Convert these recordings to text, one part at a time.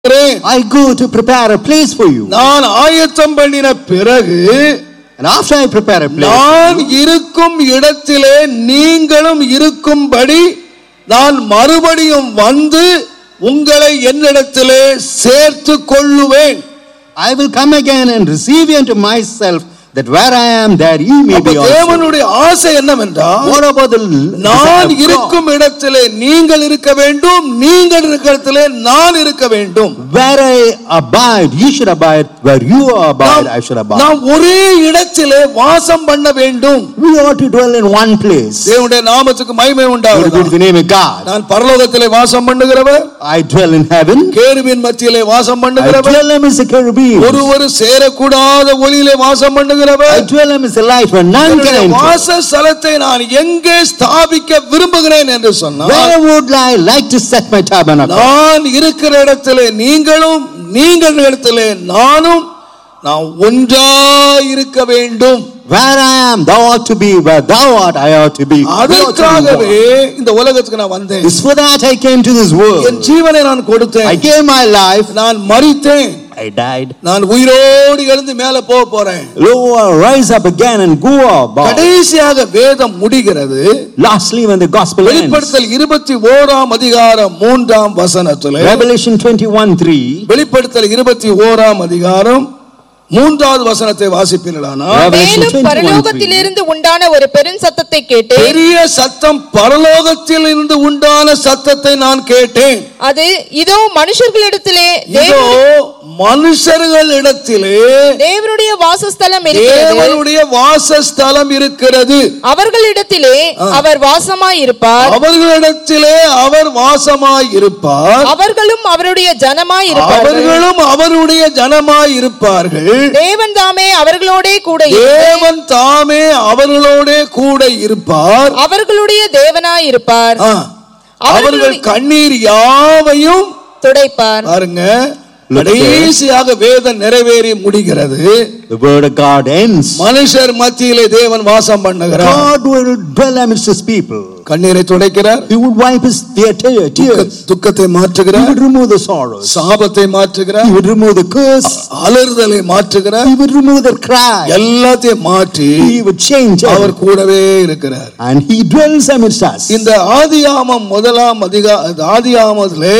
இருக்கிறேன். I go to prepare a place for you. நான் ஆயத்தம் பண்ணின பிறகு And after I prepare a place, நான் இருக்கும் இடத்திலே நீங்களும் இருக்கும்படி நான் மறுபடியும் வந்து உங்களை என்னிடத்திலே சேர்த்து கொள்ளுவேன் I will come again and receive you unto myself, that where I am, there ye may அப்ப be also. தேவனுடைய ஆசை என்னவென்றால் What about the நான் desire of God? இருக்கும் இடத்திலே நீங்கள் இருக்க வேண்டும் நீங்கள் இருக்கிற இடத்திலே நான் இருக்க வேண்டும் Where I abide, you should abide. Where you abide, I should நாம் abide. நாம் ஒரே இடத்திலே வாசம் பண்ண வேண்டும் We ought to dwell in one place. தேவனுடைய நாமத்துக்கு மகிமை Glory be to உண்டாகும் the name of God. நான் பரலோகத்திலே வாசம் பண்ணுகிறவர் I dwell in heaven. கேருவின் மத்தியிலே வாசம் I பண்ணுகிறவர் dwell amidst the cherubim. ஒருவர் சேரக்கூடாத ஒளியிலே வாசம் I பண்ணுகிறவர் dwell amidst the light where none can என்னுடைய enter. வாசஸ்தலத்தை நான் எங்கே ஸ்தாபிக்க விரும்புகிறேன் என்று சொன்னார் Where would I like to set my tabernacle? நான் இருக்கிற இடத்திலே நீங்களும் நீங்கள் இடத்திலே நானும் நான் ஒன்றாய் இருக்க வேண்டும் Where I am, thou ought to be. Where thou art, I ought to be. We ought to be அதற்காகவே one. இந்த உலகத்துக்கு நான் வந்தேன் It's for that I came to this N world. ஜீவனை நான் I கொடுத்தேன் gave my life. நான் மறித்தேன் I died. நான் உயிரோடு எழுந்து மேல போக போறேன் Lo, I rise up again and go about. கடைசியாக வேதம் முடிகிறது Lastly, when the gospel ends, வெளிப்படுத்தல் இருபத்தி ஓராம் அதிகாரம் மூன்றாம் வசனத்துல Revelation 21 3. வெளிப்படுத்தல் இருபத்தி ஓராம் அதிகாரம் மூன்றாவது வசனத்தை வாசிப்பீர்களானால் Revelation மேலும் 21 பரலோகத்திலிருந்து உண்டான ஒரு பெரும் சத்தத்தை கேட்டு பெரிய சத்தம் பரலோகத்தில் இருந்து உண்டான சத்தத்தை நான் கேட்டேன் அது இதோ மனுஷர்களிடத்திலே இதோ தேவ- மனுஷர்களிடத்திலே தேவனுடைய வாசஸ்தலம் இருக்கிறது தேவனுடைய வாசஸ்தலம் இருக்கிறது அவர்களிடத்திலே அவர் வாசமாய் இருப்பார் அவர்களிடத்திலே அவர் வாசமாய் இருப்பார் அவர்களும் அவருடைய ஜனமாய் இருப்பார்கள் அவர்களும் அவருடைய ஜனமாய் இருப்பார்கள் தேவன் தாமே அவர்களோடே கூட இருந்து தேவன் தாமே அவர்களோட கூட இருப்பார் அவர்களுடைய தேவனாய் இருப்பார் ஆ. அவர்கள் கண்ணீர் யாவையும் துடைப்பார் பாருங்க Look there. கடைசியாக வேதம் நிறைவேறி முடிகிறது The word of God ends. மனுஷர் மத்தியிலே தேவன் வாசம் பண்ணுகிறார் God will dwell amidst his people. கண்ணீரை துடைக்கிறார் He would wipe his their tear- துக்க- tears. துக்கத்தை He மாற்றுகிறார் would remove the sorrows. சாபத்தை மாற்றுகிறார் He would remove the curse. அலறுதலை மாற்றுகிறார் He would remove the cry. எல்லாத்தையும் மாற்றி He would change our everything. கூடவே இருக்கிறார் And he dwells amidst us. இந்த ஆதியாமம் முதலாம் அதிகா ஆதியாமத்திலே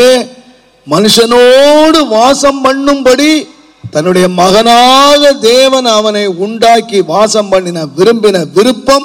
மனுஷனோடு வாசம் பண்ணும்படி தன்னுடைய மகனாக தேவன் அவனை உண்டாக்கி வாசம் பண்ணின விரும்பின விருப்பம்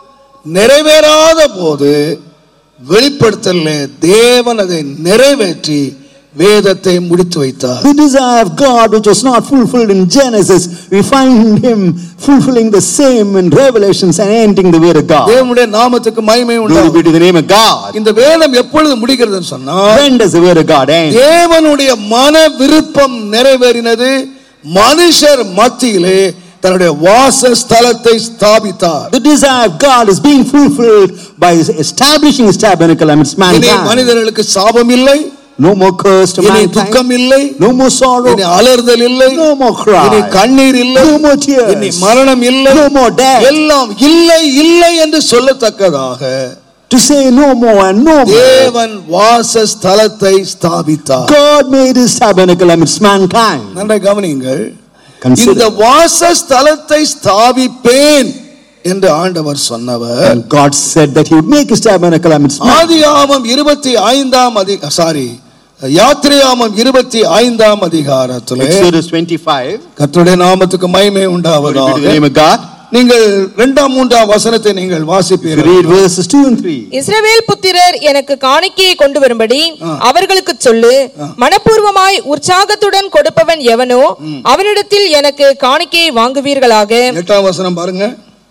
நிறைவேறாத போது வெளிப்படுத்தல தேவன் அதை நிறைவேற்றி வேதத்தை முடித்து வைத்தார் The desire of God, which was not fulfilled in Genesis, we find him fulfilling the same in Revelations and ending the word of God. தேவனுடைய நாமத்துக்கு மகிமை Glory உண்டாகும் be to the name of God. இந்த வேதம் எப்பொழுது முடிகிறதுன்னு சொன்னால் When does the word of God end? தேவனுடைய மன விருப்பம் நிறைவேறினது மனுஷர் மத்தியிலே தன்னுடைய வாசஸ்தலத்தை ஸ்தாபித்தார் The desire of God is being fulfilled by establishing his tabernacle amidst இனி mankind. மனிதர்களுக்கு சாபம் இல்லை No more curse to இனி mankind. துக்கம் இல்லை No more sorrow. இனி அலறுதல் இல்லை No more cry. இனி கண்ணீர் இல்லை No more tears. இனி மரணம் இல்லை No more death. எல்லாம் இல்லை இல்லை என்று சொல்லத்தக்கதாக To say no more and no more. தேவன் வாசஸ்தலத்தை ஸ்தாபித்தார் God made his tabernacle amidst mankind. நன்றாய் கவனியுங்கள் Consider. இந்த வாசஸ்தலத்தை ஸ்தாபிப்பேன் என்று ஆண்டவர் சொன்னவர் And God said that he would make his tabernacle amidst mankind. ஆதியாமம் இருபத்தி ஐந்தாம் அதி சாரி யாத்திரையாமம் இருபத்தி ஐந்தாம் அதிகாரத்திலே Exodus 25. கர்த்தருடைய நாமத்துக்கு மகிமை Glory be to the உண்டாவதாக name of God. நீங்கள் இரண்டாம் மூன்றாம் வசனத்தை நீங்கள் If you வாசிப்பீர்கள் read verses 2 and 3. இஸ்ரவேல் புத்திரர் எனக்கு காணிக்கையை கொண்டு வரும்படி அவர்களுக்கு சொல்லு மனப்பூர்வமாய் உற்சாகத்துடன் கொடுப்பவன் எவனோ அவனிடத்தில் எனக்கு காணிக்கையை வாங்குவீர்களாக எட்டாம் வசனம் பாருங்க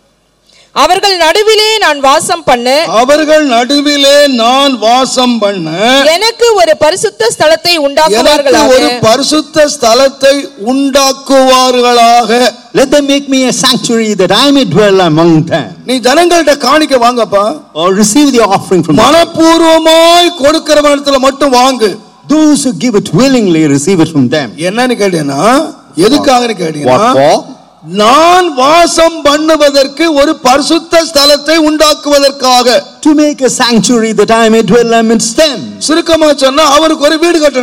அவர்கள் நடுவிலே நான் வாசம் பண்ண அவர்கள் நடுவிலே நான் வாசம் பண்ண எனக்கு ஒரு பரிசுத்த ஸ்தலத்தை எனக்கு உண்டாக்குவார்களாக ஒரு பரிசுத்த ஸ்தலத்தை உண்டாக்குவார்களாக Let them make me a sanctuary that I may dwell among them. நீ ஜனங்கள்ட்ட காணிக்க வாங்கப்பா Or receive the offering from them. மனப்பூர்வமாய் கொடுக்கிறவனத்துல மட்டும் வாங்கு Those who give it willingly receive it from them. என்னன்னு கேட்டீங்கன்னா எதுக்காகன்னு What கேட்டீங்கன்னா for? நான் வாசம் பண்ணுவதற்கு ஒரு பரிசுத்த ஸ்தலத்தை உண்டாக்குவதற்காக To make a sanctuary that I may dwell amidst them. சுருக்கமா சொன்னா அவருக்கு ஒரு வீடு கட்டணுமா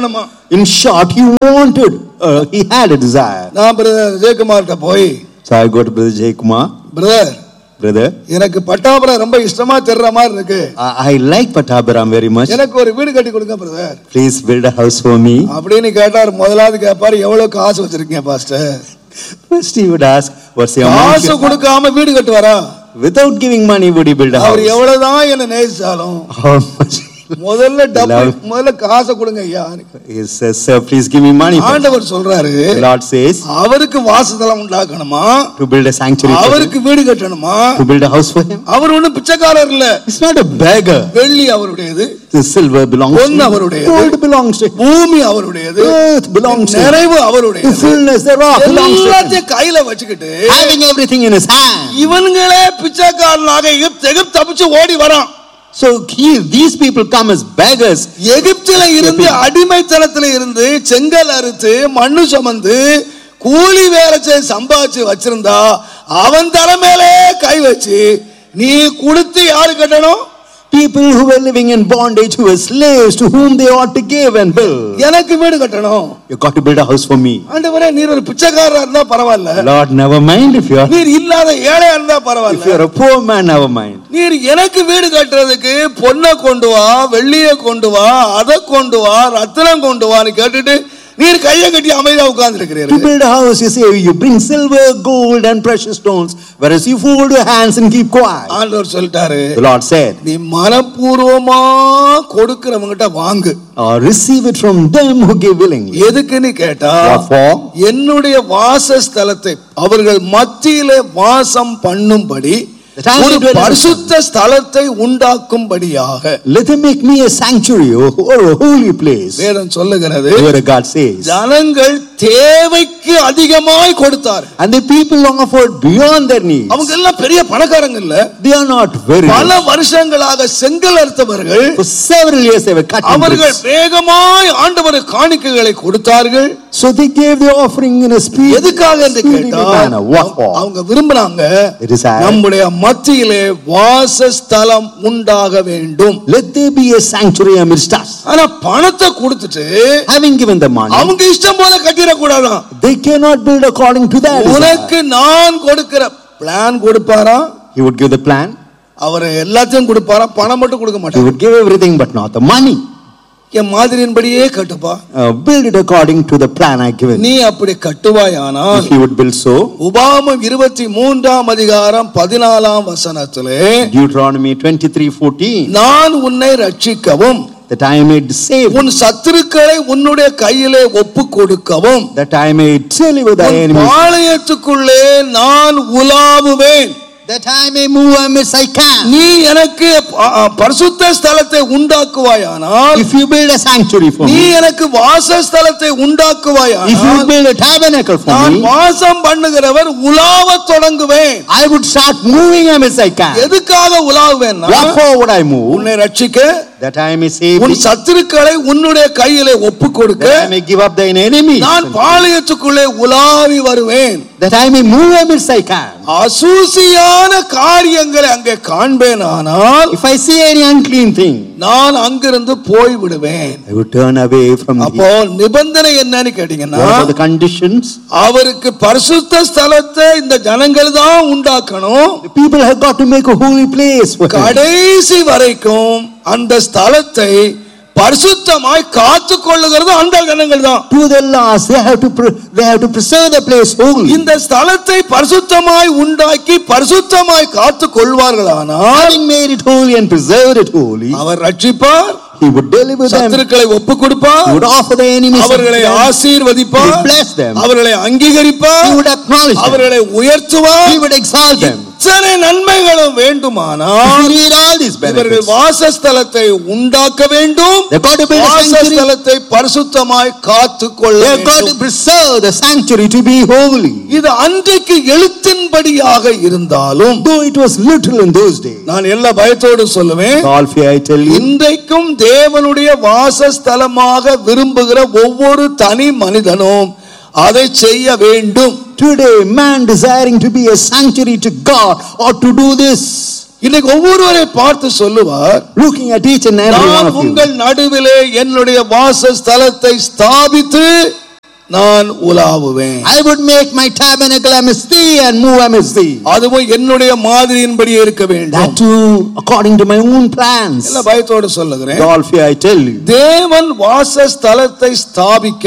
In short, he wanted, uh, he had a desire. நான் பிரதர் ஜெயக்குமார்கிட்ட போய் So I go to Brother Jay Kumar, brother brother. எனக்கு பட்டாபுரம் ரொம்ப இஷ்டமா தெரியற மாதிரி இருக்கு I, I like Patabaram very much. எனக்கு ஒரு வீடு கட்டி கொடுங்க brother Please build a house for me. அப்படின்னு கேட்டார் முதலாவது கேட்பாரு எவ்வளவு காசு வச்சிருக்கீங்க pastor First he would ask, what's the amount? காசு you- கொடுக்காம வீடு கட்டுவாரா Without giving money, would he build a our house? எவ்வளவுதான் என்ன நேசிச்சாலும் How much? முதல்ல டபுள் Love. முதல்ல காசை கொடுங்க ஐயா He says, sir, please give me money. first." ஆண்டவர் சொல்றாரு The Lord says, அவருக்கு வாசத்தலம் உண்டாக்கணுமா to build a sanctuary for him, அவருக்கு வீடு கட்டணுமா to build a house for him. அவர் ஒண்ணும் பிச்சைக்காரர் இல்ல He's not a beggar. வெள்ளி அவருடையது The silver belongs to பொன் him. அவருடையது. Gold belongs to him. பூமி அவருடையது Earth belongs to him. நிறைவு The அவருடையது fullness thereof belongs to him. எல்லாத்தையும் கையில வச்சுக்கிட்டு Having everything in his hand. இவன்களே பிச்சைக்காரனாக எகிப்து எகிப்து தப்பிச்சு ஓடி வரான் So he, these people come as beggars. எகிப்தில இருந்து அடிமைத்தனத்துல இருந்து செங்கல் அறுத்து மண்ணு சுமந்து கூலி வேலை செய்து சம்பாதிச்சு வச்சிருந்தா அவன் தலைமையிலே கை வச்சு நீ கொடுத்து யாரு கட்டணும் People who were living in bondage, who were slaves, to whom they ought to give and build. எனக்கு வீடு கட்டணும் You got to build a house for me. ஆண்டவரே நீர் ஒரு பிச்சைக்காரரா இருந்தா பரவாயில்ல Lord, never mind if you're நீர் இல்லாத ஏழையா இருந்தா if பரவாயில்ல you're a poor man, never mind. நீர் எனக்கு வீடு கட்டுறதுக்கு பொண்ணை கொண்டு வா வெள்ளிய கொண்டு வா அதை கொண்டு வா ரத்தினம் கொண்டு வான்னு கேட்டுட்டு நீர் கையை கட்டி அமைதியா உட்கார்ந்து To இருக்கிறீர்கள் build a house, you say you bring silver, gold, and precious stones, whereas you fold your hands and keep quiet. ஆண்டவர் சொல்லிட்டாரு The Lord said, நீ மனப்பூர்வமா கொடுக்கிறவங்கிட்ட வாங்கு or receive it from them who give willingly. எதுக்குன்னு கேட்டா Therefore, என்னுடைய வாசஸ்தலத்தை அவர்கள் மத்தியிலே வாசம் பண்ணும்படி That I may ஒரு dwell in the பரிசுத்த ஸ்தலத்தை உண்டாக்கும்படியாக let them make me a sanctuary or or a holy place. வேதம் சொல்லுகிறது Where God says, ஜனங்கள் தேவைக்கு அதிகமாய் கொடுத்தார் and the people offered beyond their needs. அவங்க எல்லாம் பெரிய பணக்காரங்க இல்ல They are not very. பல வருஷங்களாக செங்கல் அறுத்தவர்கள் For several years they were cutting அவர்கள் bricks. வேகமாய் ஆண்டவர் காணிக்கைகளை கொடுத்தார்கள் So they gave the offering in a speed, எதுக்காக என்று speedy கேட்டா manner. What for? அவங்க விரும்புறாங்க It is I. நம்முடைய மத்தியிலே வாசஸ்தலம் உண்டாக வேண்டும் Let there be a sanctuary amidst us. ஆனா பணத்தை கொடுத்துட்டு Having given the money, அவங்க இஷ்டம் போல கட்டிடக்கூடாதான் they cannot build according to that. desire. உனக்கு நான் கொடுக்கிற பிளான் கொடுப்பாரா He would give the plan. அவர் எல்லாத்தையும் கொடுப்பாரா பணம் மட்டும் கொடுக்க He மாட்டார் would give everything, but not the money. N மாதிரியின்படியே கட்டுப்பா Uh, build it according to the plan I given. நீ அப்படி கட்டுவாயானால் If he would build so, உபாமம் இருபத்தி மூன்றாம் அதிகாரம் பதினாலாம் வசனத்திலே Deuteronomy 23:14, நான் உன்னை ரட்சிக்கவும் that I may save, உன் சத்துருக்களை உன்னுடைய கையிலே ஒப்பு கொடுக்கவும் that I may deliver thy உன் enemies, பாளையத்துக்குள்ளே நான் உலாவுவேன் that I may move amidst I can. நீ எனக்கு ப- அ, பரிசுத்த ஸ்தலத்தை உண்டாக்குவாயானால் If you build a sanctuary for நீ me, எனக்கு வாசஸ்தலத்தை if you உண்டாக்குவாயானால் build a tabernacle for நான் me, வாசம் பண்ணுகிறவர் உலாவத் தொடங்குவேன் I would start moving amidst I can. எதுக்காக உலாவுவேன்னா Wherefore would I move? உன்னை ரட்சிக்க That I may save உன் thee, சத்துருக்களை உன்னுடைய கையிலே ஒப்பு கொடுக்க that I may give up thine enemies, நான் பாளையத்துக்குள்ளே உலாவி வருவேன் that I may move amidst I can. அசூசியான காரியங்களை அங்கே காண்பேன் ஆனால் If I see any unclean thing, நான் அங்கிருந்து போய் விடுவேன் I would turn away from அப்போ thee. நிபந்தனை என்னன்னு கேட்டீங்கன்னா What are the conditions? அவருக்கு பரிசுத்த ஸ்தலத்தை இந்த ஜனங்கள் தான் உண்டாக்கணும் The people have got to make a holy place for him. கடைசி வரைக்கும் அந்த ஸ்தலத்தை பரிசுத்தமாய் காத்து கொள்ளுகிறது அந்த ஜனங்கள் தான் To the last, they have to pre- they have to preserve the place holy. இந்த ஸ்தலத்தை பரிசுத்தமாய் உண்டாக்கி பரிசுத்தமாய் காத்து கொள்வார்களானால் Having made it holy and preserved it holy, அவர் ரட்சிப்பார் he would deliver them. சத்துருக்களை ஒப்பு கொடுப்பார் He would offer the enemies. of அவர்களை them. ஆசீர்வதிப்பார் He would bless them. அவர்களை அங்கீகரிப்பார் He would acknowledge them. அவர்களை உயர்த்துவார் He would exalt them. இத்தனை நன்மைகளும் If வேண்டுமானால் you need all these இவர்கள் benefits, வாசஸ்தலத்தை உண்டாக்க வேண்டும் they've got to build a sanctuary. வாசஸ்தலத்தை பரிசுத்தமாய் காத்து கொள்ள They've got to வேண்டும் preserve the sanctuary to be holy. இது அன்றைக்கு எழுத்தின்படியாக இருந்தாலும் Though it was little in those days. நான் எல்லா பயத்தோடு சொல்லுவேன் All fear I tell you, இன்றைக்கும் தேவனுடைய வாசஸ்தலமாக விரும்புகிற ஒவ்வொரு தனி மனிதனும் அதை செய்ய வேண்டும் today man desiring to be a sanctuary to God ought to do this. இன்னைக்கு ஒவ்வொருவரை பார்த்து சொல்லுவார் looking at each and every one நான் of you. உங்கள் நடுவிலே என்னுடைய வாசஸ்தலத்தை ஸ்தாபித்து நான் உலாவுவேன் I would make my tabernacle amidst thee and move amidst thee. அதுவும் என்னுடைய மாதிரியின்படி இருக்க வேண்டும் That too according to my own plans. இல்ல பயத்தோடு சொல்லுகிறேன் With all fear I tell you. தேவன் வாசஸ்தலத்தை ஸ்தாபிக்க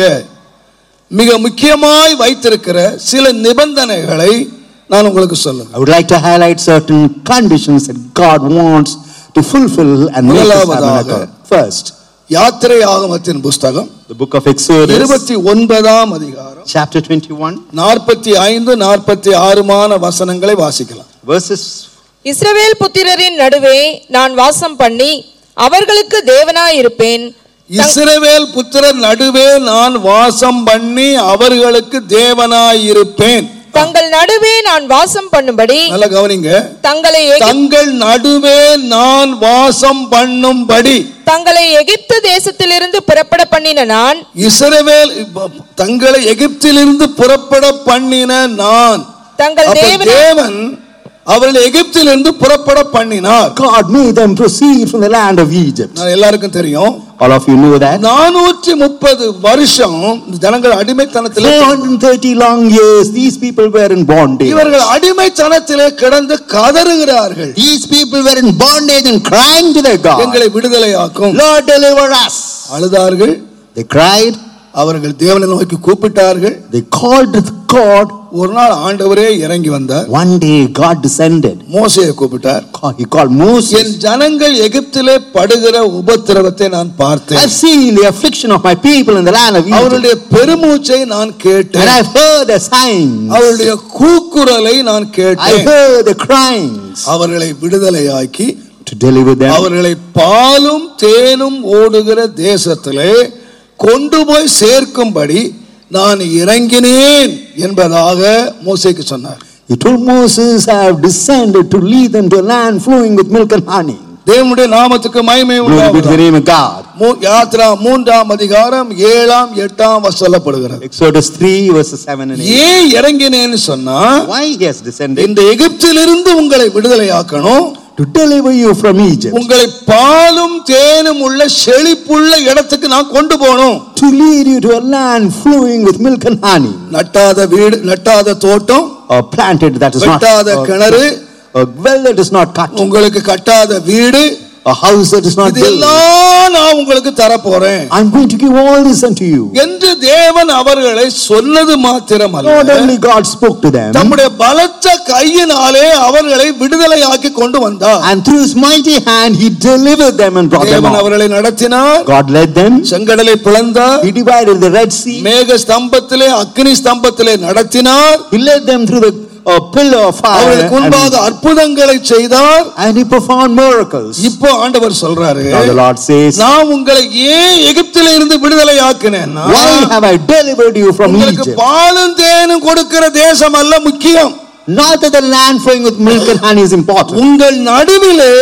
மிக முக்கியமாய் வைத்திருக்கிற சில நிபந்தனைகளை நான் உங்களுக்கு சொல்லுகிறேன் I would like to highlight certain conditions that God wants to fulfill and make this முதலாவதாக. tabernacle. First, யாத்திரை ஆகமத்தின் புஸ்தகம் the book of Exodus, இருபத்தி ஒன்பதாம் அதிகாரம் chapter 21, நாற்பத்தி ஐந்து நாற்பத்தி ஆறுமான வசனங்களை வாசிக்கலாம் verses இஸ்ரவேல் புத்திரரின் நடுவே நான் வாசம் பண்ணி அவர்களுக்கு தேவனாயிருப்பேன் இஸ்ரவேல் புத்திரர் நடுவே நான் வாசம் பண்ணி அவர்களுக்கு தேவனாயிருப்பேன் தங்கள் நடுவே நான் வாசம் பண்ணும்படி நல்ல கவனிங்க தங்களை எகி- தங்கள் நடுவே நான் வாசம் பண்ணும்படி தங்களை எகிப்து தேசத்திலிருந்து புறப்பட பண்ணின நான் இஸ்ரவேல் தங்களை எகிப்திலிருந்து புறப்பட பண்ணின நான் தங்கள் அப்ப தேவன் தேவன் அவர்களை எகிப்திலிருந்து புறப்பட பண்ணினார் God made them proceed from the land of Egypt. நான் எல்லாருக்கும் தெரியும் All of you know that. நானூற்றி முப்பது வருஷம் இந்த ஜனங்கள் அடிமைத்தனத்தில் 430 long years, these people were in bondage. இவர்கள் அடிமைத்தனத்திலே கிடந்து கதறுகிறார்கள் These people were in bondage and crying to their God. எங்களை விடுதலையாக்கும் Lord, deliver us. அழுதார்கள் They cried. அவர்கள் தேவனை நோக்கி கூப்பிட்டார்கள் They called to God. ஒரு நாள் ஆண்டவரே இறங்கி வந்தார் One day, God descended. மோசையை கூப்பிட்டார் Call- He called Moses. என் ஜனங்கள் எகிப்திலே படுகிற உபத்திரவத்தை நான் பார்த்தேன் I've seen the affliction of my people in the land of Egypt. அவருடைய பெருமூச்சை நான் And கேட்டேன் I've heard the signs. அவருடைய கூக்குரலை நான் I கேட்டேன் heard the cryings அவர்களை விடுதலையாக்கி to deliver them. அவர்களை பாலும் தேனும் ஓடுகிற தேசத்திலே கொண்டு போய் சேர்க்கும்படி நான் இறங்கினேன் என்பதாக மோசேக்கு சொன்னார் He told Moses, I have descended to lead them to a land flowing with milk and honey. தேவனுடைய நாமத்துக்கு மகிமை Glory be to the உண்டாவதாக. name of God. மூ- யாத்ரா மூன்றாம் அதிகாரம் ஏழாம் எட்டாம் வசனம் சொல்லப்படுகிறது Exodus 3, verses 7 and 8. ஏன் இறங்கினேன்னு சொன்னா Why he has descended? இந்த எகிப்திலிருந்து உங்களை விடுதலையாக்கணும் To deliver you from Egypt. உங்களை பாலும் தேனும் உள்ள செழிப்புள்ள இடத்துக்கு நான் கொண்டு போகணும் To lead you to a land flowing with milk and honey. நட்டாத வீடு நட்டாத தோட்டம் A planted that is not. வெட்டாத A, கிணறு a well that is not cut. உங்களுக்கு கட்டாத வீடு A house that is not இது built. எல்லாம் நான் உங்களுக்கு தரப்போறேன் I'm going to give all this unto you. என்று தேவன் அவர்களை சொன்னது Not மாத்திரமல்ல only God spoke to them, தம்முடைய பலத்த கையினாலே அவர்களை விடுதலையாக்கி கொண்டு வந்தார் and through his mighty hand, he delivered them and brought them தேவன் out. அவர்களை நடத்தினார் God led them. செங்கடலை பிளந்தார் He divided the Red Sea. மேக ஸ்தம்பத்திலே அக்னி ஸ்தம்பத்திலே நடத்தினார் He led them through the uh, pillar of fire. அவர்களுக்கு முன்பாக And, அற்புதங்களை செய்தார் and he performed miracles. இப்போ ஆண்டவர் சொல்றாரு Now the Lord says, நான் உங்களை ஏன் எகிப்தில இருந்து விடுதலை ஆக்கினேன்னா Why have I delivered you from உங்களுக்கு Egypt? பாலும் தேனும் கொடுக்கிற தேசம் அல்ல முக்கியம் Not that the land flowing with milk and honey is important. உங்கள் நடுவிலே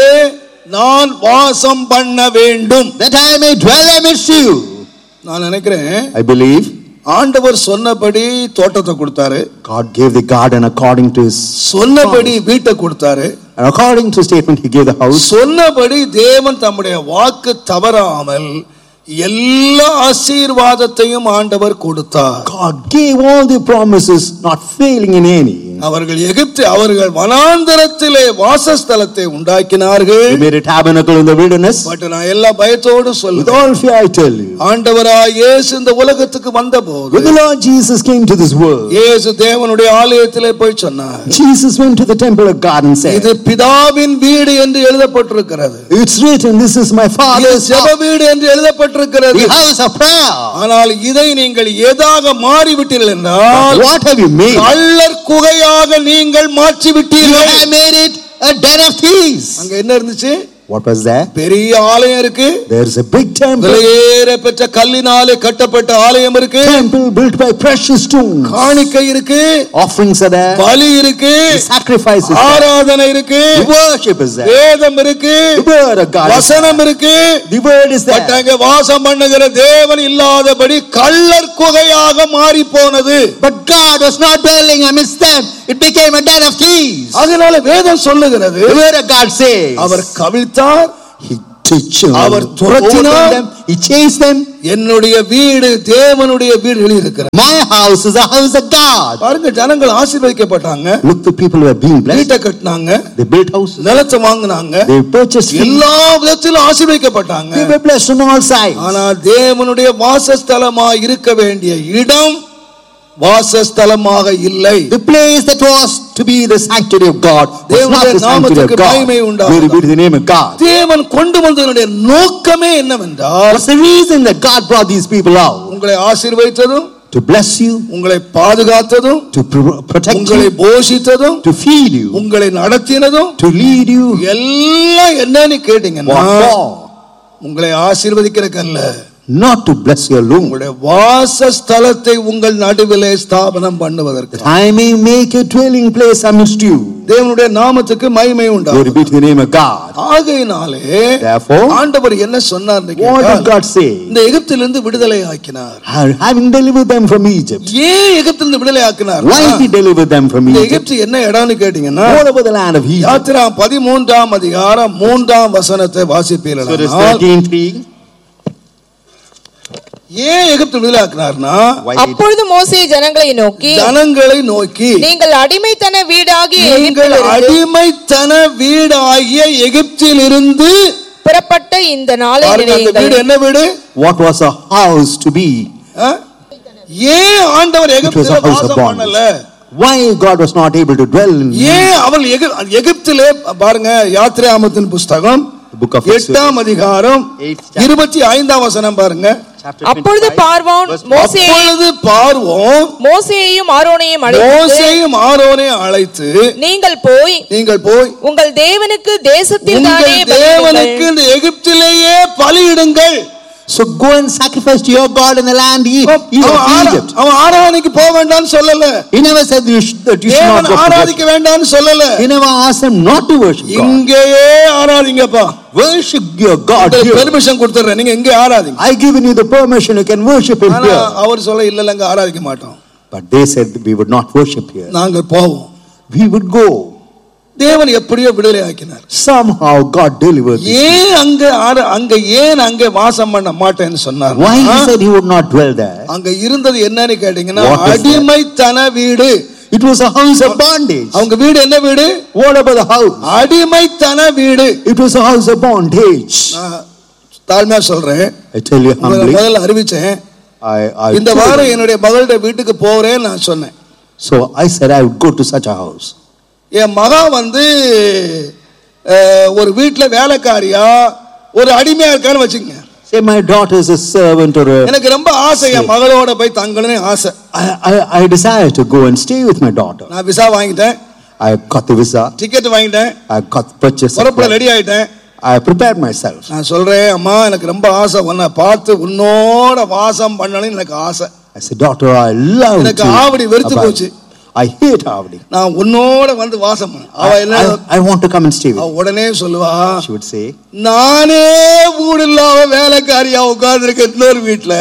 நான் வாசம் பண்ண வேண்டும் That I may dwell amidst you. நான் நினைக்கிறேன் I believe ஆண்டவர் சொன்னபடி தோட்டத்தை கொடுத்தாரு God gave the garden according to his, சொன்னபடி வீட்டை கொடுத்தாரு and according to statement, he gave the house. சொன்னபடி தேவன் தம்முடைய வாக்கு தவறாமல் எல்லா ஆசீர்வாதத்தையும் ஆண்டவர் கொடுத்தார் God gave all the promises, not failing in any. அவர்கள் எகிப்து அவர்கள் வனாந்தரத்திலே வாசஸ்தலத்தை உண்டாக்கினார்கள் He made a tabernacle in the wilderness. But நான் எல்லா பயத்தோடு With சொல்லுவேன் all fear, I tell you. ஆண்டவராய் இயேசு இந்த உலகத்துக்கு வந்த When போது the Lord Jesus came to this world, இயேசு தேவனுடைய ஆலயத்திலே போய் சொன்னார் Jesus went to the temple of God and said, இது பிதாவின் வீடு என்று எழுதப்பட்டிருக்கிறது It's written, This is my இது Father's ஜெப house, வீடு என்று எழுதப்பட்டிருக்கிறது the house of prayer. ஆனால் இதை நீங்கள் எதாக மாறிவிட்டீர்கள் என்றால் What have you made? கள்ளர் குகையாக நீங்கள் மாற்றி You விட்டீர்கள் have made it a den of thieves. அங்க என்ன இருந்துச்சு What was there? பெரிய ஆலயம் இருக்கு There's a big temple. விலையேற பெற்ற கல்லினாலே கட்டப்பட்ட ஆலயம் இருக்கு Temple built by precious stones. காணிக்கை இருக்கு Offerings are there. பலி இருக்கு Sacrifices there. ஆராதனை இருக்கு The worship is there. வேதம் இருக்கு The word of God is there. வசனம் இருக்கு The word is but there. அங்க வாசம் பண்ணுகிற தேவன் இல்லாதபடி கள்ளர் குகையாக மாறி போனது But God was not dwelling amidst them. It became a den of thieves. அதனால வேதம் சொல்லுகிறது The word of God says. Our கவிழ்த்தார் He teach our துரத்தினார். them. He chased them. என்னுடைய வீடு தேவனுடைய வீடு எழுதியிருக்கிறார் My house is a house of God. பாருங்க ஜனங்கள் ஆசீர்வதிக்கப்பட்டாங்க Look, the people were being blessed. வீட்டை கட்டினாங்க They built houses. நிலத்தை வாங்கினாங்க They purchased fields. எல்லா விதத்திலும் ஆசீர்வதிக்கப்பட்டாங்க They were blessed on all sides. ஆனா தேவனுடைய வாசஸ்தலமா இருக்க வேண்டிய இடம் வாசஸ்தலமாக இல்லை The place that was to be the sanctuary of God was not தேவனுடைய the sanctuary of நாமத்துக்கு God. மகிமை உண்டாவதாக. Glory be to the name of God. தேவன் கொண்டு வந்ததனுடைய நோக்கமே என்னவென்றால் What's the reason that God brought these people out? உங்களை ஆசீர்வதித்ததும் To bless you, உங்களை பாதுகாத்ததும் to pro- protect உங்களை you, போஷித்ததும் to feed you, உங்களை நடத்தினதும் to lead you. எல்லாம் என்னன்னு கேட்டீங்கன்னா What for? உங்களை ஆசீர்வதிக்கிறக்கல்ல Not to bless your loom. உங்களுடைய வாசஸ்தலத்தை உங்கள் நடுவிலே ஸ்தாபனம் பண்ணுவதற்கு That I may make a dwelling place amidst you. தேவனுடைய நாமத்துக்கு மகிமை Glory உண்டாகும் be to the name of God. ஆகையினாலே Therefore, ஆண்டவர் என்ன சொன்னார் what did God say? இந்த எகிப்திலிருந்து விடுதலை ஆக்கினார் Having delivered them from Egypt. ஏன் எகிப்திலிருந்து விடுதலை ஆக்கினார் Why did he deliver them from இந்த Egypt? எகிப்து என்ன இடம்னு கேட்டீங்கன்னா All over the land of Egypt. Yatra பதிமூன்றாம் அதிகாரம் மூன்றாம் வசனத்தை So it is வாசிப்பீர்கள் 13:3. ஏன் எகிப்து விடுதலை ஆக்கினார்னா Why did அப்பொழுது மோசே ஜனங்களை நோக்கி ஜனங்களை நோக்கி நீங்கள் அடிமைத்தன வீடாகிய நீங்கள் எகிப்திலிருந்து அடிமைத்தன வீடாகிய எகிப்தில் இருந்து புறப்பட்ட இந்த நாளை பாருங்க அந்த வீடு நினையுங்கள் என்ன வீடு what was a house to be? ஆ? ஏன் ஆண்டவர் It was எகிப்தில a house of வாசம் பண்ணல bondage. Why God was not able to dwell in ஏன் அவள் எகி- எகிப்திலே பாருங்க யாத்திராமத்தின் புஸ்தகம் the book of Exodus, எட்டாம் அதிகாரம் Eighth chapter. இருபத்தி ஐந்தாம் வசனம் பாருங்க chapter அப்பொழுது 25, பார்வோன் verse மோசே அப்பொழுது பார்வோம் மோசேயையும் ஆரோனையும் அழைத்து மோசேயும் ஆரோனை அழைத்து நீங்கள் போய் நீங்கள் போய் உங்கள் தேவனுக்கு தேசத்தில் தானே உங்கள் தேவனுக்கு இந்த எகிப்திலேயே பலியிடுங்கள் So go and sacrifice to your God in the land ye- ye அவன் of ஆரா- Egypt. அவன் ஆராதனைக்கு போக வேண்டாம்னு சொல்லல He never said you should, that you should not தேவன் go to ஆராதிக்க worship. வேண்டாம்னு சொல்லல He never asked them not to worship God. இங்கேயே ஆராதிங்கப்பா Worship your God here. Permission கொடுத்துறேன் நீங்க எங்கே ஆராதிங்க I given you the permission, you can worship him ஆனா here. அவர் சொல்ல இல்ல இல்லங்க ஆராதிக்க மாட்டோம் But they said we would not worship here. நாங்க போவோம் We would go. தேவன் எப்படியோ விடுதலை ஆக்கினார் Somehow God delivered this. ஏன் அங்க ஆர- அங்க ஏன் அங்க வாசம் பண்ண மாட்டேன்னு சொன்னார் Why he said he would not dwell there? அங்க இருந்தது என்னன்னு கேட்டீங்கன்னா What is that? அடிமைத்தன வீடு It was a house of bondage. அவங்க வீடு என்ன வீடு What about the house? அடிமைத்தன வீடு It was a house of bondage. நான் தாழ்மையா சொல்றேன் I tell you உங்களை humbly, முதல்ல அறிவிச்சேன் I, I இந்த told வாரம் him. என்னுடைய மகள்கிட்ட வீட்டுக்கு போறேன்னு நான் சொன்னேன் So I said I would go to such a house. என் மகா வந்து அஹ், ஒரு வீட்டுல வேலைக்காரியா ஒரு அடிமையா இருக்கான்னு வச்சுக்கங்க Say my daughter is a servant or a, எனக்கு ரொம்ப ஆசை என் மகளோட போய் தங்கணும்னு ஆசை I, I, I desire to go and stay with my daughter. நான் விசா வாங்கிட்டேன் I got the visa. Ticket வாங்கிட்டேன் I got the purchase. புறப்பட ரெடி ஆயிட்டேன் I prepared myself. நான் சொல்றேன் அம்மா எனக்கு ரொம்ப ஆசை உன்னை பார்த்து உன்னோட வாசம் பண்ணணும்னு எனக்கு ஆசை I said, daughter, I love எனக்கு to ஆவடி வெறுத்து abide." போச்சு. I hate Avdi. நான் உன்னோட வந்து வாசம் பண்ண அவ I, என்ன I, I want to come and stay with அவ you. உடனே சொல்லுவா She would say, நானே வீடு இல்லாம வேலைக்காரியா உட்கார்ந்து இருக்க இன்னொரு வீட்டுல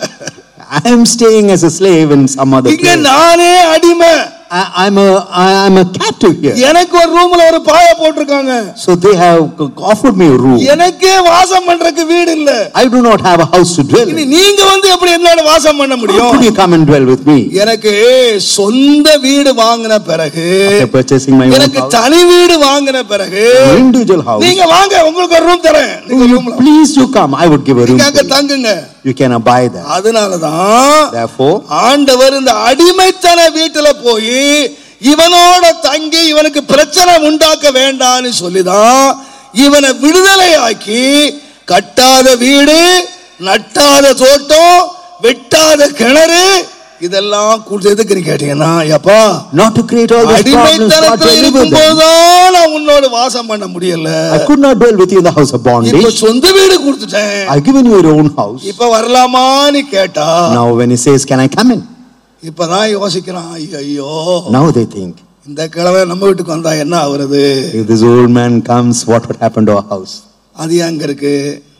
I am staying as a slave in some other இங்க place. நானே அடிமை I, I'm a I, I'm a captive here. எனக்கு ஒரு ரூம்ல ஒரு பாய போட்டிருக்காங்க So they have offered me a room. எனக்கே வாசம் பண்றதுக்கு வீடு இல்ல I do not have a house to dwell இனி in. நீங்க வந்து எப்படி என்னோட வாசம் பண்ண How முடியும் could you come and dwell with me? எனக்கு சொந்த வீடு வாங்கின பிறகு After purchasing my own எனக்கு house, தனி வீடு வாங்கின பிறகு an individual house. நீங்க வாங்க உங்களுக்கு ஒரு ரூம் தரேன் நீங்க ரூம்ல Please do come. I would give a room. நீங்க அங்க for you. தங்குங்க You can abide there. அதனாலதான் Therefore, ஆண்டவர் இந்த அடிமைத்தன வீட்டுல போய் இவனோட தங்கி இவனுக்கு பிரச்சனை உண்டாக்க வேண்டாம்னு சொல்லிதான் இவனை விடுதலை ஆக்கி கட்டாத வீடு நட்டாத தோட்டம் வெட்டாத கிணறு இதெல்லாம் கொடுத்து எதுக்குன்னு கேட்டீங்கன்னா எப்பா Not to create all these problems, but to அடிமைத்தனத்துல deliver them. இருக்கும்போதுதான் நான் உன்னோட வாசம் பண்ண முடியல I could not dwell with you in the house of இப்ப bondage. சொந்த வீடு கொடுத்துட்டேன் I've given you your own house. இப்ப வரலாமான்னு கேட்டா Now when he says, can I come in? இப்பதான் யோசிக்கிறான் ஐயோ Now they think, இந்த கிழமை நம்ம வீட்டுக்கு வந்தா என்ன ஆகுறது if this old man comes, what would happen to our house? அது ஏன் அங்க இருக்கு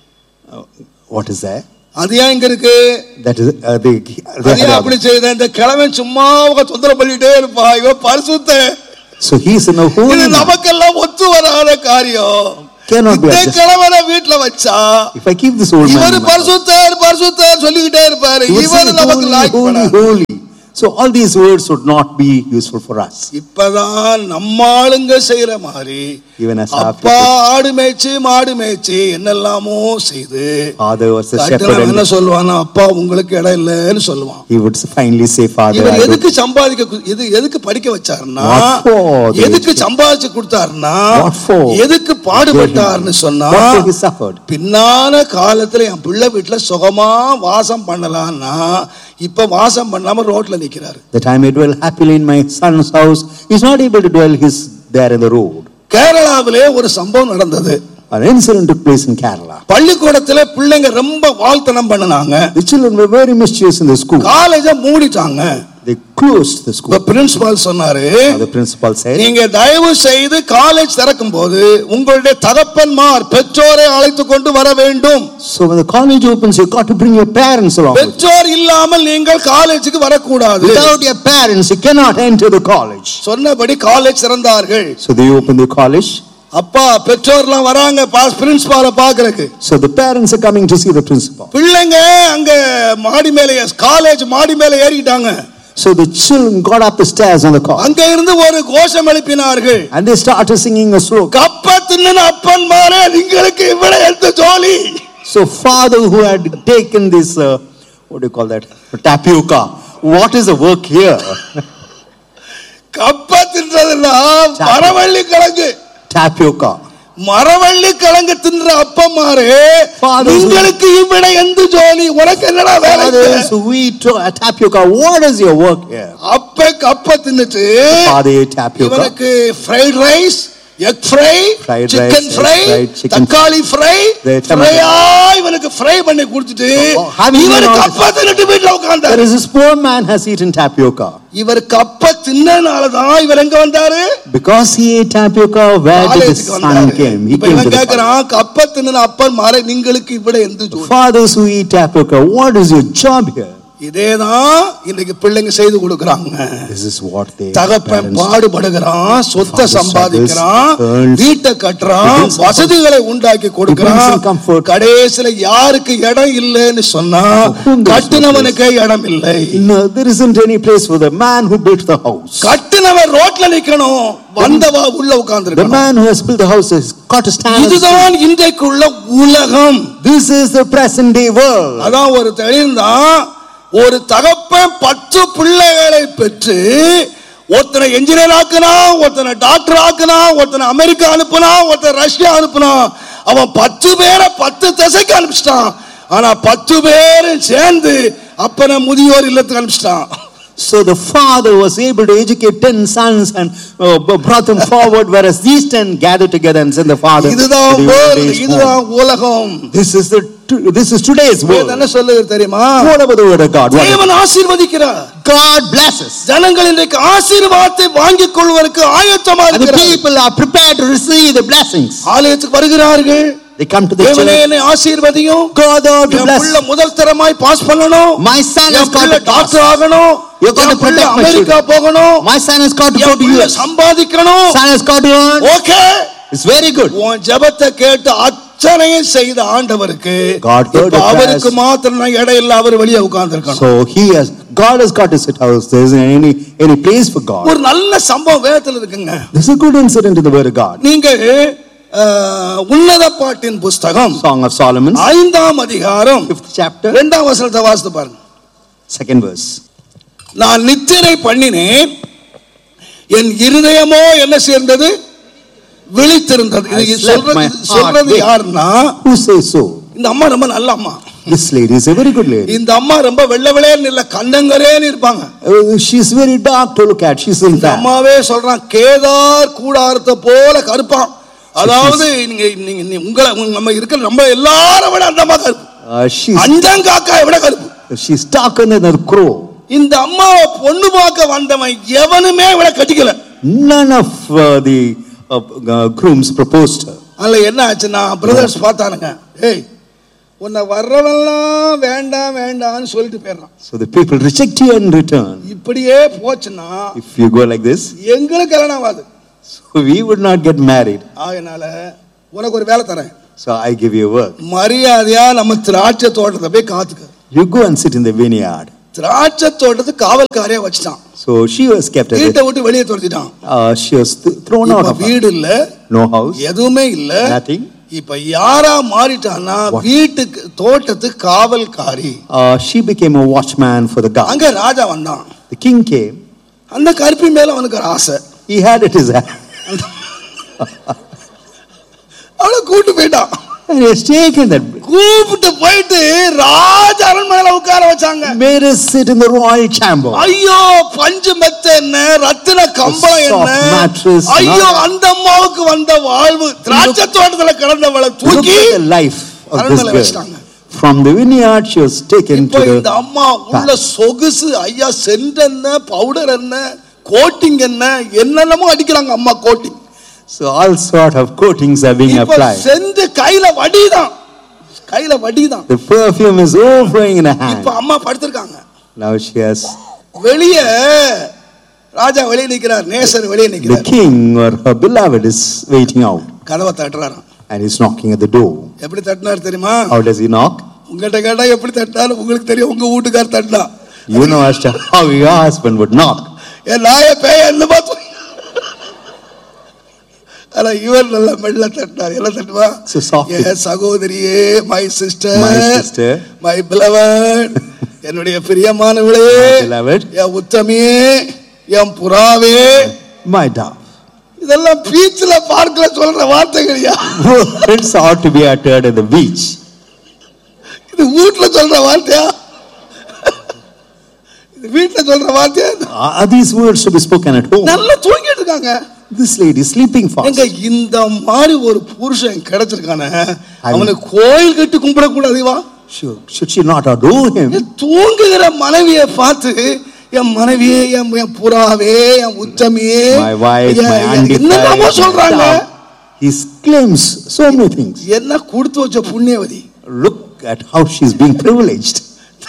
What is that? அது ஏன் இங்க இருக்கு That is, uh, the, அது ஏன் அப்படி செய்த இந்த கிழமை சும்மா உங்க தொந்தரவு பண்ணிட்டே இருப்பா இவன் பரிசுத்த so he's in a இது holy man. நமக்கெல்லாம் ஒத்து வராத காரியம் Cannot be இந்த adjusted. கிழவனை வீட்டுல வச்சா If I keep this old man, இவர் in my house, பரிசுத்தர் பரிசுத்தர் சொல்லிக்கிட்டே இருப்பாரு he would இவர் say, நமக்கு holy, லாய்க்கு holy, படாது. holy. So all these words would not be useful for us. இப்பதான் நம்ம ஆளுங்க செய்யற மாதிரி Even as our அப்பா people. ஆடு மேய்ச்சி மாடு மேய்ச்சி என்னெல்லாமோ செய்து Father was a shepherd கட்டுறவன் என்ன and சொல்லுவானா அப்பா உங்களுக்கு இடம் இல்லைன்னு சொல்லுவான் he would finally say, Father, இவர் I don't எதுக்கு சம்பாதிக்க கு- எது எதுக்கு படிக்க வச்சாருன்னா What for the எதுக்கு education? சம்பாதிச்சு கொடுத்தாருன்னா What for? எதுக்கு பாடுபட்டாருன்னு சொன்னா What for he suffered? பின்னான காலத்துல என் பிள்ளை வீட்டுல சுகமா வாசம் பண்ணலாம்னா இப்ப வாசம் பண்ணாம ரோட்ல நிக்கிறாரு That I may dwell happily in my son's house. He's not able to dwell his there in the road. கேரளாவிலே ஒரு சம்பவம் நடந்தது An incident took place in Kerala. பள்ளிக்கூடத்துல பிள்ளைங்க ரொம்ப வாழ்த்தனம் பண்ணுனாங்க The children were very mischievous in the school. காலேஜ மூடிட்டாங்க They closed the இப்ப school. Principal சொன்னாரு Now the principal said, நீங்க தயவு செய்து காலேஜ் திறக்கும் போது உங்களுடைய தகப்பன்மார் பெற்றோரை அழைத்து கொண்டு வர வேண்டும் So when the college opens, you've got to bring your parents along with you. பெற்றோர் இல்லாமல் நீங்கள் காலேஜுக்கு வரக்கூடாது Without your parents, you cannot enter the college. சொன்னபடி காலேஜ் திறந்தார்கள் So they opened the college. அப்பா பெற்றோர்லாம் வராங்க பிரின்சிபால பாக்குறதுக்கு So the parents are coming to see the principal. பிள்ளைங்க அங்க மாடி மேல காலேஜ் மாடி மேல ஏறிட்டாங்க So the children got up the stairs on the car அங்க இருந்து ஒரு கோஷம் எழுப்பினார்கள் and they started singing a slogan. கப்ப தின்னு அப்பன்மாரே നിങ്ങൾക്ക് ഇവിടെ എന്ത് ജോലി So father who had taken this, uh, what do you call that, tapioca, what is the work here? கப்ப தின்றதெல்லாம் மரவள்ளி கிழங்கு tapioca. மரவள்ளி கிழங்கு தின்ற அப்பமாரே Fathers who- உங்களுக்கு இவ்விட எந்த ஜோலி உனக்கு என்னடா வேலை Fathers who eat uh, tapioca, what is your work here? அப்ப கப்ப தின்னுட்டு Father ate tapioca. இவனுக்கு fried rice egg fry Fried chicken rice, fry egg fried, chicken தக்காளி ஃப்ரை The tomato. ஃப்ரையா இவனுக்கு ஃப்ரை பண்ணி கொடுத்துட்டு Oh, having இவரு been கப்ப தின்னுட்டு வீட்டுல There உட்கார்ந்தாரு is this poor man has eaten tapioca. இவர் கப்ப தின்னனாலதான் இவர் எங்க வந்தாரு Because he ate tapioca, where did the காலேஜுக்கு son வந்தாரு came? He இப்ப came இவன் to the college. கேக்குறான் கப்ப தின்ன அப்பன் மாற நீங்களுக்கு இவ்விட எந்த ஜோலி Fathers who eat tapioca, what is your job here? இதேதான் இன்னைக்கு பிள்ளைங்க செய்து கொடுக்கறாங்க This is what they தகப்பன் parents பாடுபடுகிறான் சொத்தை Father சம்பாதிக்கிறான் struggles, earns, வீட்டை கட்டுறான் he brings some வசதிகளை உண்டாக்கி கொடுக்கிறான் some comfort. கடைசியில யாருக்கு இடம் இல்லைன்னு சொன்னா whom there is no கட்டுனவனுக்கே இடம் இல்லை No, there isn't any place for the man who built the house. கட்டுனவன் ரோட்ல நிக்கணும் வந்தவா உள்ள The உட்கார்ந்து man who has built the house has got to stand. இதுதான் இன்றைக்குள்ள உலகம் This is the present day world. அதான் ஒரு தெளிந்தான் ஒரு தகப்பன் பத்து பிள்ளைகளை பெற்று ஒருத்தனை என்ஜினியர் ஆக்குனா ஒருத்தனை டாக்டர் ஆக்குனா ஒருத்தனை அமெரிக்கா அனுப்புனா ஒருத்தன் ரஷ்யா அனுப்புனா அவன் பத்து பேரை பத்து திசைக்கு அனுப்பிச்சிட்டான் ஆனா பத்து பேரும் சேர்ந்து அப்பனை முதியோர் இல்லத்துக்கு அனுப்பிச்சிட்டான் So the father was able to educate ten sons and uh, brought them forward, whereas these ten gathered together and sent the father. இதுதான் to the old world, age home. இதுதான் உலகம் This is the this is today's வேதம் world. என்ன சொல்லுது தெரியுமா What about the word of God? What is- தேவன் ஆசீர்வதிக்கிறார் God blesses. ஜனங்கள் இன்றைக்கு ஆசீர்வாதத்தை வாங்கிக் கொள்வதற்கு ஆயத்தமா And the இருக்கிறார் people are prepared to receive the blessings. ஆலயத்துக்கு வருகிறார்கள் They come to the தேவனே church. என்னை ஆசீர்வதியும் God ought to N bless. புள்ள முதல் தரமாய் பாஸ் பண்ணணும் My son has என் got புள்ள to pass. டாக்டர் ஆகணும் You're going to என் புள்ள protect my அமெரிக்கா children. போகணும் My son has got to go என் to புள்ள US. சம்பாதிக்கணும் Son has got to earn. Okay It's very good. உன் ஜெபத்தை கேட்டு அத்தனையும் செய்த ஆண்டவருக்கு God heard இப்ப your அவருக்கு prayers. மாத்திரம் நான் இடம் இல்ல அவர் வெளியே உட்கார்ந்திருக்கணும் So he has, God has got his house. There isn't any, any place for God. ஒரு நல்ல சம்பவம் வேதத்துல இருக்குங்க This is a good incident in the word of God. நீங்கள் அஹ், உன்னத பாட்டின் புஸ்தகம் Song of Solomon, ஐந்தாம் அதிகாரம் fifth chapter, இரண்டாம் வசனத்தை வாசித்து பாருங்க second verse. நான் நித்திரை பண்ணினேன் என் இருதயமோ என்ன சேர்ந்தது விழித்திருந்தது I இது slept சொல்றது my இது சொல்றது heart. யாருன்னா Who says so? இந்த அம்மா ரொம்ப நல்ல அம்மா This lady is a very good lady. இந்த அம்மா ரொம்ப வெள்ளை வெள்ளையன்னு இல்ல கண்ணங்கரேன்னு இருப்பாங்க Uh, she's very dark to look at. She's in இந்த fact. அம்மாவே சொல்றான் கேதார் கூடாரத்தை போல கருப்பான் அதாவது நீங்க நீங்க நீ- உங்களை உங்க- நம்ம இருக்கிற நம்ம எல்லாரும் விட அந்த அம்மா கருப்பு Uh, she's, அஞ்சங்காக்காயை விட கருப்பு she's darker than a crow. இந்த அம்மாவை பொண்ணு பார்க்க வந்தவன் எவனுமே விட கட்டிக்கல None of uh, the uh, uh, grooms proposed her. அதுல என்ன ஆச்சுன்னா பிரதர்ஸ் பார்த்தானுங்க ஏய் உன்னை வர்றவெல்லாம் வேண்டாம் வேண்டாம்னு சொல்லிட்டு போயிடுறான் So the people reject you and return. இப்படியே போச்சுன்னா If you go like this, எங்களுக்கு கல்யாணம் ஆகாது so we would not get married. அதனால உனக்கு ஒரு வேலை தரேன் So I give you work. மரியாதையா நம்ம திராட்சை தோட்டத்தை போய் காத்துக்க You go and sit in the vineyard. திராட்சை தோட்டத்துக்கு காவல்காரையா வச்சுட்டான் So she was kept at வீட்டை it. விட்டு வெளியே துரத்திட்டான் Uh, she was th- thrown out இப்ப of her. வீடு இல்ல No house, எதுவுமே இல்ல nothing. இப்ப யாரா மாறிட்டான்னா வீட்டுக்கு தோட்டத்துக்கு காவல்காரி Uh, she became a watchman for the guard. அங்க ராஜா வந்தான் The king came. அந்த கருப்பி மேல அவனுக்கு ஒரு ஆசை He had it his hand. அவளை கூட்டு போயிட்டான் And he has taken that. கூப்பிட்டு போயிட்டு ராஜ அரண்மனையில உட்கார வச்சாங்க Made us sit in the royal chamber. ஐயோ பஞ்சு மெத்த என்ன ரத்தின கம்பளம் soft என்ன mattress, ஐயோ no. அந்த அம்மாவுக்கு வந்த வாழ்வு திராட்சை தோட்டத்துல கிடந்தவளை Look தூக்கி at the life of this அரண்மனையில girl. வச்சிட்டாங்க. From the vineyard, she was taken இப்போ to இந்த the. அம்மா உள்ள சொகுசு ஐயா சென்ட் என்ன பவுடர் என்ன கோட்டிங் என்ன என்னென்னமோ அடிக்கிறாங்க அம்மா coating So all sort of coatings are being இப்ப applied. சென்று கையில வடிதான் கையில வடிதான் The perfume is overflowing in her இப்ப hand. அம்மா படுத்திருக்காங்க Now she has வெளிய ராஜா வெளியே நிக்கிறார் நேசர் வெளியே the நிக்கிறார் king or her beloved is waiting out கதவை தட்டுறாராம் and he's knocking at the door. எப்படி தட்டினார் தெரியுமா How does he knock? உங்ககிட்ட கேட்டா எப்படி தட்டினாலும் உங்களுக்கு தெரியும் உங்க வீட்டுக்கார் தட்டினா You know as to how your husband would knock. என் நாய பேய என்ன பார்த்து ஆனா இவர் நல்ல மெல்ல தட்டினார் என்ன தட்டுவா So softly. என் சகோதரியே my sister My sister. My beloved என்னுடைய பிரியமானவளே My beloved. என் உத்தமியே என் புறாவே My dove. இதெல்லாம் பீச்ல பார்க்கல சொல்ற வார்த்தைகள்யா Words ought to be uttered at the beach. இது வீட்டுல சொல்ற வார்த்தையா இது வீட்டுல சொல்ற வார்த்தையா Are are these words to be spoken at home? நல்லா தூங்கிட்டு இருக்காங்க This lady is sleeping fast. எங்க இந்த மாதிரி ஒரு புருஷன் கிடைச்சிருக்கானே அவனுக்கு கோயில் கட்டி கும்பிடக்கூடாதுவா Should, should she not adore him? தூங்குகிற மனைவியை பார்த்து என் மனைவியே என் என் புறாவே என் உத்தமியே My wife, N- my N undefiled. என்னென்னமோ சொல்றாங்க dove. He claims so many things. என்ன கொடுத்து வச்ச புண்ணியவதி Look at how she's being privileged.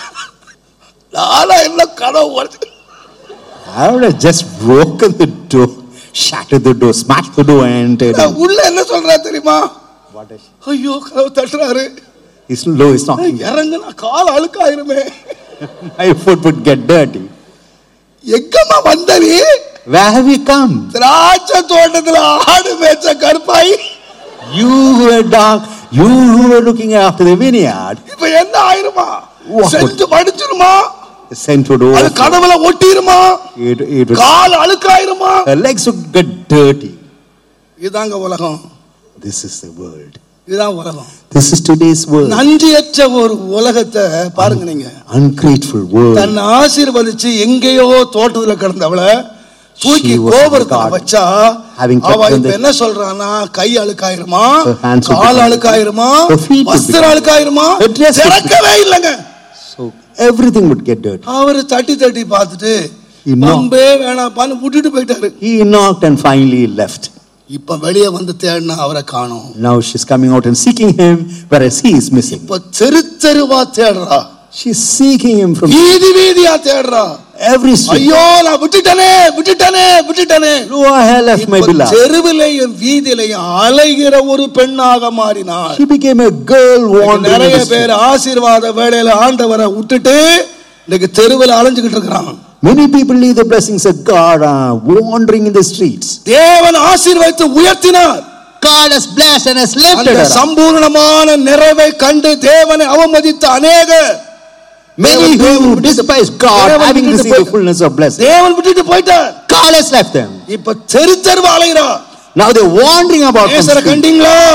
நானா என்ன கனவு உடைச்சு- I would have just broken the door, shattered the door, smashed the door, and entered. நான் in. உள்ள என்ன சொல்றா தெரியுமா What is ஐயோ கதவு தட்டுறாரு His low is knocking. இறங்குனா call அழுக்காயிருமே My foot would get dirty. எங்கம்மா வந்த நீ Where have you come? திராட்சை தோட்டத்துல ஆடு மேய்ச்ச கருப்பாய் You who were dark, you who were looking after the vineyard, இப்ப என்ன ஆயிருமா What? செஞ்சு மடிச்சிருமா the scent would அது overflow. கதவுல ஒட்டிருமா It, it would, call அழுக்காயிருமா her legs would get dirty. இதுதாங்க உலகம் This is the world. இதுதான் உலகம் This is today's world. நன்றியற்ற ஒரு உலகத்தை பாருங்க நீங்க Ungrateful world. தன்னை ஆசீர்வதிச்சு எங்கேயோ தோட்டத்துல கிடந்தவள தூக்கி She was கோபுரத்துல God. வச்சா Having kept அவ them இப்ப there. என்ன சொல்றானா கை அழுக்காயிருமா Her hands would call become- அழுக்காயிருமா Her feet would வஸ்திரம் become- அழுக்காயிருமா Her dress would திறக்கவே இல்லைங்க So everything would get dirty. அவரு தட்டி தட்டி பார்த்துட்டு He knocked. பம்பே வேணாப்பான்னு விட்டுட்டு போயிட்டாரு He knocked and finally left. இப்ப வெளியே வந்து தேடினா அவரை காணோம் Now she's coming out and seeking him, whereas he is missing. இப்ப தெரு தெருவா தேடுறா She's seeking him from வீதி வீதியா தேடுறா every street. ஐயோ நான் விட்டுட்டனே விட்டுட்டனே விட்டுட்டனே No, I have left my இப்ப beloved. தெருவிலையும் வீதியிலையும் அலைகிற ஒரு பெண்ணாக மாறினாள் She became a girl wandering in நிறைய the street. பேர் ஆசீர்வாத வேலையில ஆண்டவரை விட்டுட்டு இன்னைக்கு தெருவில் அலைஞ்சுகிட்டு இருக்கிறான் Many people leave the blessings of God uh, wandering in the streets. தேவன் ஆசீர்வதித்து உயர்த்தினார் God has blessed and has lifted அந்த her. up. சம்பூர்ணமான நிறைவை கண்டு தேவனை அவமதித்த அநேகர் Many who despise God, தேவன் having விட்டுட்டு received the போயிட்டார். fullness of blessing. தேவன் விட்டுட்டு போயிட்டார் God has left them. இப்ப தெரு தெருவா அலைகிறா Now they're wandering about from நேசரை street. கண்டீங்களா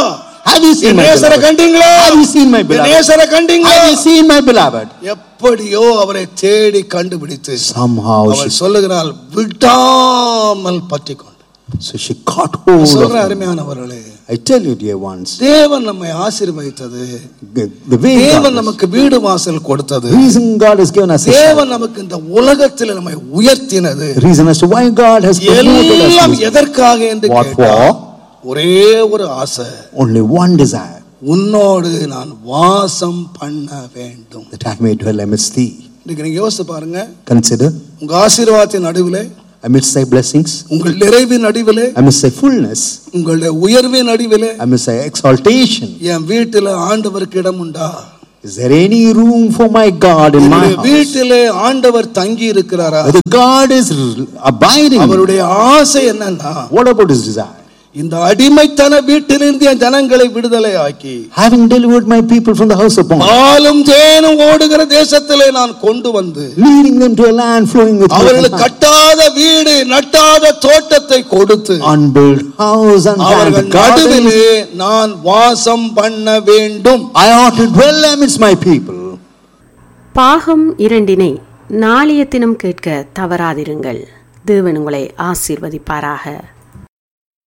Have you seen N my நேசரை beloved? கண்டீங்களா Have you seen my N beloved? நேசரை கண்டீங்களா Have you seen my beloved? எப்படியோ அவரை தேடி கண்டுபிடித்து Somehow அவள் she, சொல்லுகிறாள் விடாமல் பற்றி கொண்டு so she caught hold of சொல்ற him. அருமையானவர்களே I tell you, dear ones, தேவன் நம்மை ஆசீர்வதித்தது the, the way தேவன் God, நமக்கு வீடு வாசல் கொடுத்தது the reason God has given us a தேவன் நமக்கு இந்த உலகத்தில் நம்மை உயர்த்தினது the reason as to why God has promoted எல்லாம் us is எதற்காக என்று What கேட்டால் for? ஒரே ஒரு ஆசை only one desire, உன்னோடு நான் வாசம் பண்ண வேண்டும் that I may dwell amidst thee. இன்னைக்கு நீங்க யோசிச்சு பாருங்க Consider, உங்க ஆசீர்வாதத்தின் நடுவிலே amidst thy blessings, உங்கள் நிறைவின் நடுவிலே amidst thy fullness, உங்களுடைய உயர்வின் நடுவிலே amidst thy exaltation, என் வீட்டில ஆண்டவருக்கு இடம் உண்டா is there any room for my God in my என்னுடைய house? வீட்டிலே ஆண்டவர் தங்கி இருக்கிறாரா Whether God is abiding, அவருடைய ஆசை என்னன்னா what about his desire? இந்த அடிமைத்தன வீட்டிலிருந்து என் ஜனங்களை விடுதலை ஆக்கி Having delivered my people from the house of bondage, பாலும் தேனும் ஓடுகிற தேசத்திலே நான் கொண்டு வந்து leading them to a land flowing with milk and அவர்களுக்கு honey, கட்டாத வீடு நட்டாத தோட்டத்தை கொடுத்து unbuilt house and அவர்கள் planted gardens. நடுவிலே நான் வாசம் பண்ண வேண்டும் I ought to dwell amidst my people. பாகம் இரண்டினை நாளைய தினம் கேட்க தவறாதிருங்கள் தேவன் உங்களை ஆசீர்வதிப்பாராக